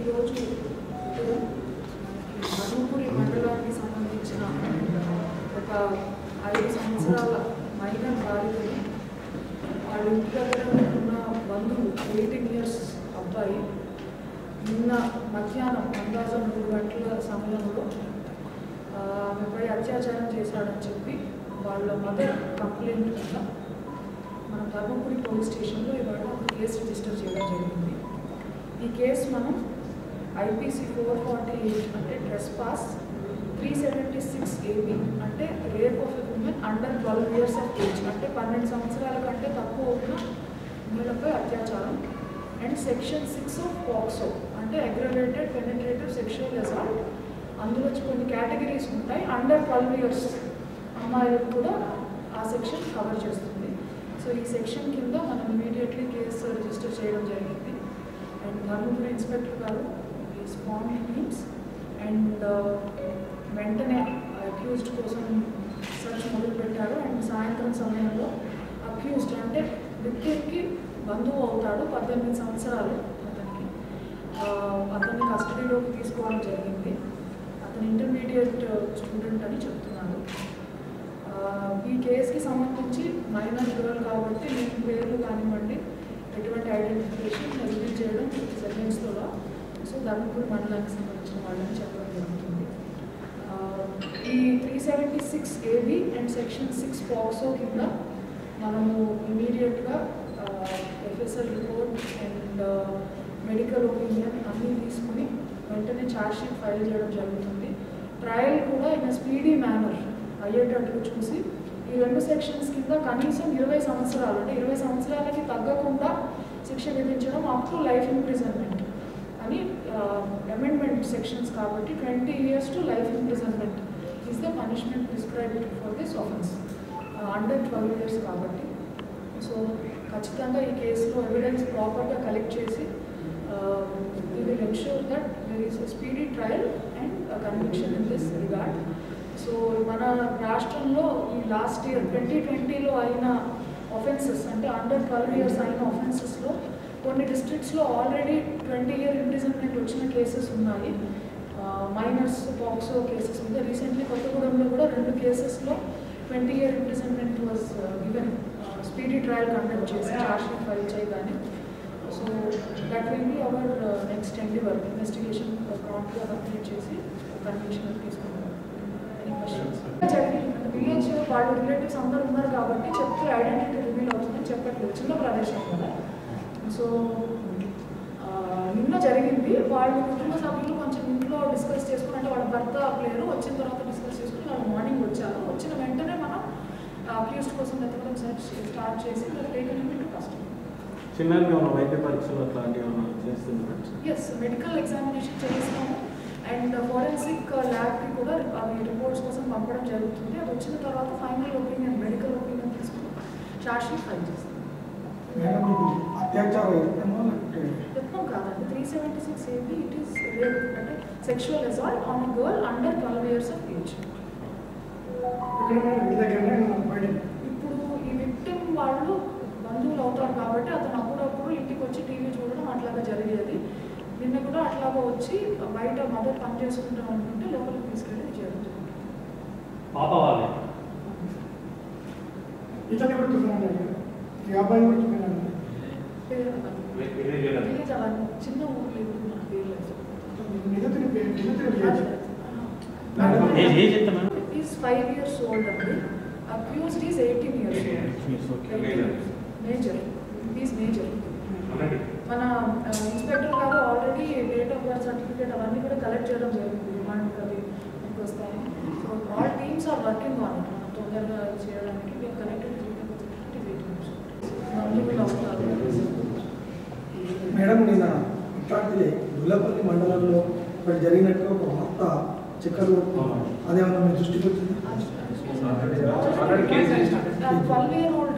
ఈరోజు మధుపురి మండలానికి సంబంధించిన ఒక ఐదు సంవత్సరాల మైనర్ బాలికని వాళ్ళ ఇంటి దగ్గర ఉన్న బంధువు ఎయిటీన్ ఇయర్స్ అబ్బాయి నిన్న మధ్యాహ్నం అందాజం మూడు గంటల సమయంలో ఆ, ఆమెపై అత్యాచారం చేశాడని చెప్పి వాళ్ళ మదర్ కంప్లైంట్ కింద మన ధర్మపురి పోలీస్ స్టేషన్లో ఇవాళ ఒక కేసు రిజిస్టర్ చేయడం జరిగింది ఈ కేసు మనం ఐపీసీ ఫోర్ ఫార్టీ ఎయిట్ అంటే trespass three seventy six A B అంటే rape of women under twelve years of age అంటే పన్నెండు సంవత్సరాల కంటే తక్కువ ఉన్న మహిళపై అత్యాచారం and section six of POCSO అంటే అగ్రవేటెడ్ పెనట్రేటివ్ సెక్షువల్ అసాల్ట్ అందులో కొన్ని కేటగిరీస్ ఉంటాయి అండర్ ట్వెల్వ్ ఇయర్స్ అమ్మాయిలకు కూడా ఆ సెక్షన్ కవర్ చేస్తుంది సో ఈ సెక్షన్ కింద మనం ఇమీడియట్లీ కేసు రిజిస్టర్ చేయడం జరిగింది అండ్ ధర్మపురి ఇన్స్పెక్టర్ గారు ఈ స్పాన్ టీమ్స్ అండ్ వెంటనే అక్యూజ్డ్ కోసం సర్చ్ మొదలుపెట్టారు అండ్ సాయంత్రం సమయంలో అక్యూజ్డ్ అంటే విక్టిమ్కి బంధువు అవుతాడు పద్దెనిమిది సంవత్సరాలు అతనికి ఆ, అతన్ని కస్టడీలోకి తీసుకోవడం జరిగింది అతను ఇంటర్మీడియట్ స్టూడెంట్ అని చెప్తున్నాడు ఆ, ఈ కేసుకి సంబంధించి మైనర్ గర్ల్ కాబట్టి నేను పేర్లు కానివ్వండి ఎటువంటి ఐడెంటిఫికేషన్ రివీల్ చేయడం సెకండ్స్లో సో ధర్మపురి మండలానికి సంబంధించిన వాళ్ళని చెప్పడం జరుగుతుంది ఆ, ఈ three seventy six A B and section six POCSO కింద మనము ఇమీడియట్గా F S L report and medical opinion అన్నీ తీసుకుని వెంటనే ఛార్జ్ షీట్ ఫైల్ చేయడం జరుగుతుంది ట్రయల్ కూడా ఇన్ స్పీడీ మేనర్ అయ్యేటట్లు చూసి ఈ రెండు సెక్షన్స్ కింద కనీసం ఇరవై సంవత్సరాలు అంటే ఇరవై సంవత్సరాలకి తగ్గకుండా శిక్ష విధించడం అప్ టు లైఫ్ ఇంప్రిజన్మెంట్ అని అమెండ్మెంట్ సెక్షన్స్ కాబట్టి twenty years to life imprisonment is the punishment prescribed for this offence under twelve years కాబట్టి సో ఖచ్చితంగా ఈ కేసులో ఎవిడెన్స్ ప్రాపర్గా కలెక్ట్ చేసి we will ensure that there is speedy trial and conviction in this regard so మన రాష్ట్రంలో ఈ last year twenty ట్వంటీలో అయిన ఒఫెన్సెస్ అంటే అండర్ ట్వెల్వ్ ఇయర్స్ అయిన ఒఫెన్సెస్లో కొన్ని డిస్ట్రిక్ట్స్లో ఆల్రెడీ ట్వంటీ ఇయర్ ఇంప్రిజన్మెంట్ వచ్చిన కేసెస్ ఉన్నాయి మైనర్స్ పాక్సో కేసెస్ మీద రీసెంట్లీ కొత్తగూడెంలో కూడా రెండు కేసెస్లో twenty year imprisonment was given speedy trial conduct చేసి చార్జ్ షీట్ ఫైల్ చేయగానే so that will be our next endeavour investigation ప్రాంప్ట్గా కంప్లీట్ చేసి కన్విక్షన్ తీసుకుంటాం ఎనీ క్వశ్చన్స్ విలేజ్ వాళ్ళ రిలేటివ్స్ అందరూ ఉన్నారు కాబట్టి చెప్తే ఐడెంటిటీ రివీల్ అవుతుందని చెప్పట్లేదు చిన్న ప్రదేశం కదా సో ఆ, నిన్న జరిగింది వాళ్ళు కుటుంబ సభ్యులు కొంచెం ఇంట్లో డిస్కస్ చేసుకుని అంటే వాళ్ళ భర్త లేరు వచ్చిన తర్వాత డిస్కస్ చేసుకుని వాళ్ళు మార్నింగ్ వచ్చారు వచ్చిన వెంటనే మనం అక్యూస్డ్ కోసం వెతకడం సెర్చ్ స్టార్ట్ చేసి టేకన్ ఇంటూ కష్టం చిన్నగా ఏమైనా వైద్య పరీక్షలు అట్లాంటివి ఏమైనా చేస్తున్నారు ఎస్ మెడికల్ ఎగ్జామినేషన్ చేస్తాము అండ్ ఫోరెన్సిక్ ల్యాబ్కి కూడా అవి రిపోర్ట్స్ కోసం పంపడం జరుగుతుంది అది వచ్చిన తర్వాత ఫైనల్ ఒపీనియన్ మెడికల్ ఒపీనియన్ తీసుకుని చార్జ్ షీట్ ఫైల్ చేస్తాం మేడం ఇది అత్యాచారం యత్నమా లేకపోతే యత్నం కాదండి three seventy six AB it is rape అంటే sexual assault on girl under twelve years of age ఇక్కడ మేడం మీ దగ్గరనే బయట ఇప్పుడు ఈ విక్టిమ్ వాళ్ళు బంధువులు అవుతారు కాబట్టి అతను అప్పుడప్పుడు ఇంటికి వచ్చి టీవీ చూడడం అట్లాగా జరిగేది నిన్న కూడా అట్లాగా వచ్చి బయట మదర్ పని చేసుకుంటాం అనుకుంటే లోపలికి తీసుకెళ్ళి జరుగుతుంది పాప వాళ్ళే ఇతను ఎవరు చూస్తున్నాను ఈ అబ్బాయి కూడా చూస్తున్నాను విలేజ్ అవన్నీ చిన్న ఊర్లు ఇప్పుడు మనకు తెలియదు. నిజത്തിന് నిజത്തിന് ఏజ్ ఏజ్ ఎంత madam is five years old అండి accused is eighteen years major is major మన ఇన్స్పెక్టర్ గారు already date of birth certificate అవన్నీ కూడా కలెక్ట్ చేయడం జరిగింది రిమాండ్ అది మీకు వస్తాయి so all teams are working on it మనం తొందరగా చేయడానికి మేము కనెక్టెడ్ బంధువులు అవుతారు మేడం నిన్న ఇట్లాంటిది గుల్లపల్లి మండలంలో ఇక్కడ జరిగినట్టుగా ఒక వార్త చెక్కలు అదేమన్నా మీ దృష్టికి వచ్చింది ట్వెల్వ్ ఇయర్ ఓల్డ్